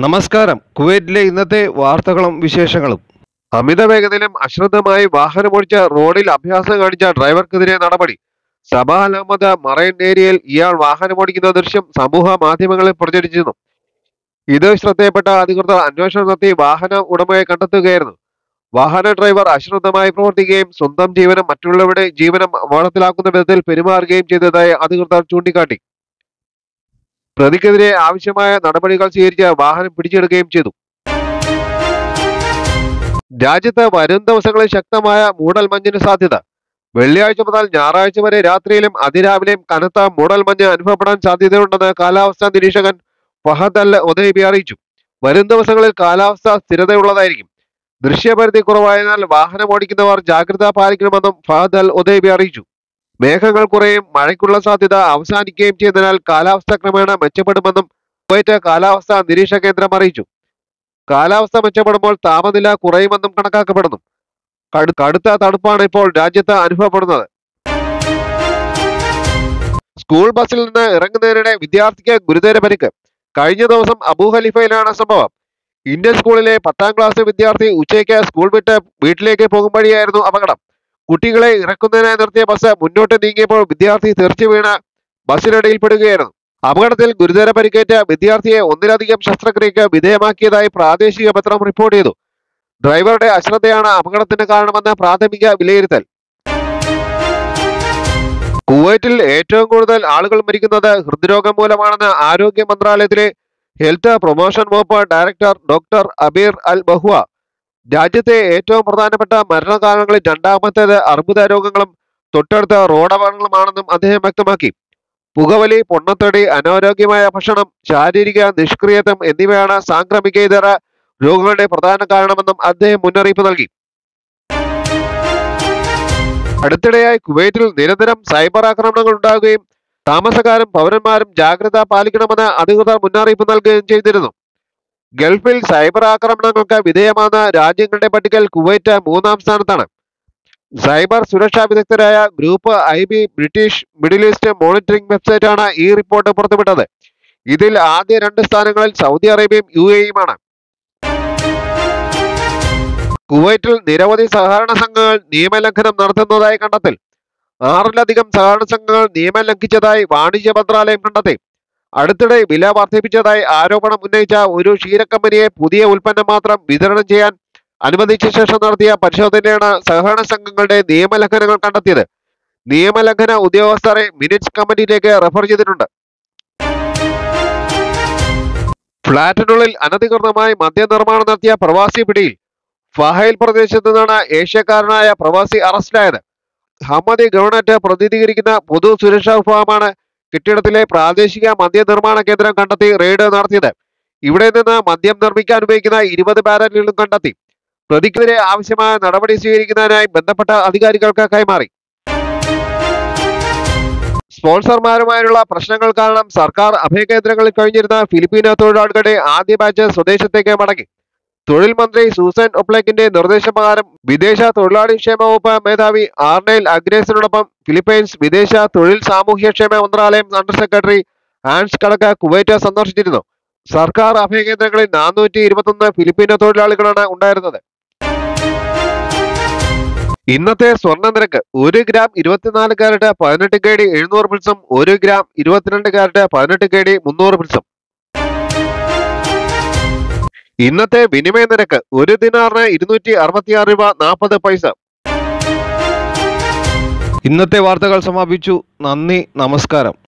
നമസ്കാരം കുവൈറ്റിലെ ഇന്നത്തെ വാർത്തകളും വിശേഷങ്ങളും അമിത വേഗതയിലും അശ്രദ്ധമായി വാഹനമോടിച്ച റോഡിൽ അഭ്യാസം കാണിച്ച ഡ്രൈവർക്കെതിരെ നടപടി സബാ അഹമ്മദ് മറൈൻ ഏരിയയിൽ ഇയാൾ വാഹനമോടിക്കുന്ന ദൃശ്യം സമൂഹ മാധ്യമങ്ങളിൽ പ്രചരിച്ചിരുന്നു ഇത് ശ്രദ്ധയപ്പെട്ട അധികൃതർ അന്വേഷണം നടത്തി വാഹന ഉടമയെ കണ്ടെത്തുകയായിരുന്നു വാഹന ഡ്രൈവർ അശ്രദ്ധമായി പ്രവർത്തിക്കുകയും സ്വന്തം ജീവനും മറ്റുള്ളവരുടെ ജീവനും അപകടത്തിലാക്കുന്ന വിധത്തിൽ പെരുമാറുകയും ചെയ്തതായി അധികൃതർ ചൂണ്ടിക്കാട്ടി പ്രതിക്കെതിരെ ആവശ്യമായ നടപടികൾ സ്വീകരിച്ച് വാഹനം പിടിച്ചെടുക്കുകയും ചെയ്തു രാജ്യത്ത് വരും ദിവസങ്ങളിൽ ശക്തമായ മൂടൽമഞ്ഞിന് സാധ്യത വെള്ളിയാഴ്ച മുതൽ ഞായറാഴ്ച വരെ രാത്രിയിലും അതിരാവിലെയും കനത്ത മൂടൽമഞ്ഞ് അനുഭവപ്പെടാൻ സാധ്യതയുണ്ടെന്ന് കാലാവസ്ഥാ നിരീക്ഷകൻ ഫഹദ് അൽ ഉദയബി അറിയിച്ചു വരും ദിവസങ്ങളിൽ കാലാവസ്ഥ സ്ഥിരതയുള്ളതായിരിക്കും ദൃശ്യപരിധി കുറവായതിനാൽ വാഹനം ഓടിക്കുന്നവർ ജാഗ്രത പാലിക്കണമെന്നും ഫഹദ് അൽ ഉദയബി അറിയിച്ചു മേഘങ്ങൾ കുറയും മഴയ്ക്കുള്ള സാധ്യത അവസാനിക്കുകയും ചെയ്തതിനാൽ കാലാവസ്ഥ ക്രമേണ മെച്ചപ്പെടുമെന്നും കുവൈറ്റ് കാലാവസ്ഥാ നിരീക്ഷണ കേന്ദ്രം അറിയിച്ചു കാലാവസ്ഥ മെച്ചപ്പെടുമ്പോൾ താപനില കുറയുമെന്നും കണക്കാക്കപ്പെടുന്നു കടു- കടുത്ത തണുപ്പാണ് ഇപ്പോൾ രാജ്യത്ത് അനുഭവപ്പെടുന്നത് സ്കൂൾ ബസ്സിൽ നിന്ന് ഇറങ്ങുന്നതിനിടെ വിദ്യാർത്ഥിക്ക് ഗുരുതര പരിക്ക് കഴിഞ്ഞ ദിവസം അബൂ ഖലീഫയിലാണ് സംഭവം ഇന്ത്യൻ സ്കൂളിലെ പത്താം ക്ലാസ് വിദ്യാർത്ഥി ഉച്ചയ്ക്ക് സ്കൂൾ വിട്ട് വീട്ടിലേക്ക് പോകും വഴിയായിരുന്നു അപകടം കുട്ടികളെ ഇറക്കുന്നതിനായി നിർത്തിയ ബസ് മുന്നോട്ട് നീങ്ങിയപ്പോൾ വിദ്യാർത്ഥി തെറിച്ചു വീണ് ബസ്സിനിടയിൽപ്പെടുകയായിരുന്നു അപകടത്തിൽ ഗുരുതര പരിക്കേറ്റ വിദ്യാർത്ഥിയെ ഒന്നിലധികം ശസ്ത്രക്രിയക്ക് വിധേയമാക്കിയതായി പ്രാദേശിക പത്രം റിപ്പോർട്ട് ചെയ്തു ഡ്രൈവറുടെ അശ്രദ്ധയാണ് അപകടത്തിന് കാരണമെന്ന് പ്രാഥമിക വിലയിരുത്തൽ കുവൈറ്റിൽ ഏറ്റവും കൂടുതൽ ആളുകൾ മരിക്കുന്നത് ഹൃദ്രോഗം മൂലമാണെന്ന് ആരോഗ്യ മന്ത്രാലയത്തിലെ ഹെൽത്ത് പ്രൊമോഷൻ വകുപ്പ് ഡയറക്ടർ ഡോക്ടർ അബീർ അൽ ബഹുവ രാജ്യത്തെ ഏറ്റവും പ്രധാനപ്പെട്ട മരണകാരണങ്ങളിൽ രണ്ടാമത്തേത് അർബുദ രോഗങ്ങളും തൊട്ടടുത്ത റോഡപകടങ്ങളുമാണെന്നും അദ്ദേഹം വ്യക്തമാക്കി പുകവലി പൊണ്ണത്തടി അനാരോഗ്യമായ ഭക്ഷണം ശാരീരിക നിഷ്ക്രിയത്വം എന്നിവയാണ് സാംക്രമികേതര രോഗങ്ങളുടെ പ്രധാന കാരണമെന്നും അദ്ദേഹം മുന്നറിയിപ്പ് നൽകി അടുത്തിടെയായി കുവൈറ്റിൽ നിരന്തരം സൈബർ ആക്രമണങ്ങൾ ഉണ്ടാകുകയും താമസക്കാരും പൗരന്മാരും ജാഗ്രത പാലിക്കണമെന്ന് അധികൃതർ മുന്നറിയിപ്പ് നൽകുകയും ചെയ്തിരുന്നു ഗൾഫിൽ സൈബർ ആക്രമണങ്ങൾക്ക് വിധേയമാകുന്ന രാജ്യങ്ങളുടെ പട്ടികയിൽ കുവൈറ്റ് മൂന്നാം സ്ഥാനത്താണ് സൈബർ സുരക്ഷാ വിദഗ്ധരായ group I B British middle east monitoring website ആണ് ഈ റിപ്പോർട്ട് പുറത്തുവിട്ടത് ഇതിൽ ആദ്യ രണ്ട് സ്ഥാനങ്ങളിൽ സൗദി അറേബ്യയും യു എയുമാണ് കുവൈറ്റിൽ നിരവധി സഹകരണ സംഘങ്ങൾ നിയമലംഘനം നടത്തുന്നതായി കണ്ടെത്തൽ ആറിലധികം സഹകരണ സംഘങ്ങൾ നിയമം ലംഘിച്ചതായി വാണിജ്യ മന്ത്രാലയം കണ്ടെത്തി അടുത്തിടെ വില വർദ്ധിപ്പിച്ചതായി ആരോപണം ഉന്നയിച്ച ഒരു ക്ഷീരക്കമ്പനിയെ പുതിയ ഉൽപ്പന്നം മാത്രം വിതരണം ചെയ്യാൻ അനുവദിച്ച ശേഷം നടത്തിയ പരിശോധനയാണ് സഹകരണ സംഘങ്ങളുടെ നിയമലംഘനങ്ങൾ കണ്ടെത്തിയത് നിയമലംഘന ഉദ്യോഗസ്ഥരെ മിനിറ്റ്സ് കമ്മിറ്റിയിലേക്ക് റെഫർ ചെയ്തിട്ടുണ്ട് ഫ്ളാറ്റിനുള്ളിൽ അനധികൃതമായി മദ്യനിർമ്മാണം നടത്തിയ പ്രവാസി പിടിയിൽ ഫഹൈൽ പ്രദേശത്ത് നിന്നാണ് ഏഷ്യക്കാരനായ പ്രവാസി അറസ്റ്റിലായത് ഹമ്മദി ഗവൺമെന്റ് പ്രതിനിധീകരിക്കുന്ന പൊതു സുരക്ഷാ വിഭാഗമാണ് കെട്ടിടത്തിലെ പ്രാദേശിക മദ്യനിർമ്മാണ കേന്ദ്രം കണ്ടെത്തി റെയ്ഡ് നടത്തിയത് ഇവിടെ നിന്ന് മദ്യം നിർമ്മിക്കാൻ ഉപയോഗിക്കുന്ന ഇരുപത് ബാരലുകളും കണ്ടെത്തി പ്രതിക്കെതിരെ ആവശ്യമായ നടപടി സ്വീകരിക്കുന്നതിനായി ബന്ധപ്പെട്ട അധികാരികൾക്ക് കൈമാറി സ്പോൺസർമാരുമായുള്ള പ്രശ്നങ്ങൾ കാരണം സർക്കാർ അഭയകേന്ദ്രങ്ങളിൽ കഴിഞ്ഞിരുന്ന ഫിലിപ്പീനോ തൊഴിലാളികളുടെ ആദ്യ ബാച്ച് സ്വദേശത്തേക്ക് മടങ്ങി തൊഴിൽ മന്ത്രി സൂസൻ ഒപ്ലേക്കിന്റെ നിർദ്ദേശപ്രകാരം വിദേശ തൊഴിലാളി ക്ഷേമ വകുപ്പ് മേധാവി ആർനെയിൽ അഗ്രേസിനോടൊപ്പം ഫിലിപ്പൈൻസ് വിദേശ തൊഴിൽ സാമൂഹ്യക്ഷേമ മന്ത്രാലയം അണ്ടർ സെക്രട്ടറി ആൻസ് കടക്ക് കുവൈറ്റ് സന്ദർശിച്ചിരുന്നു സർക്കാർ അഭയകേന്ദ്രങ്ങളിൽ നാനൂറ്റി ഇരുപത്തൊന്ന് ഫിലിപ്പീനോ തൊഴിലാളികളാണ് ഉണ്ടായിരുന്നത് ഇന്നത്തെ സ്വർണ്ണ നിരക്ക് ഒരു ഗ്രാം ഇരുപത്തിനാല് കാരറ്റ് പതിനെട്ട് കെ ഡി എഴുന്നൂറ് പിൽസും ഒരു ഗ്രാം ഇരുപത്തിരണ്ട് കാരറ്റ് പതിനെട്ട് കെ ഡി മുന്നൂറ് പിൽസും ഇന്നത്തെ വിനിമയ നിരക്ക് ഒരു ദിനാറിന് ഇരുന്നൂറ്റി അറുപത്തിയാറ് രൂപ നാൽപ്പത് പൈസ ഇന്നത്തെ വാർത്തകൾ സമാപിച്ചു നന്ദി നമസ്കാരം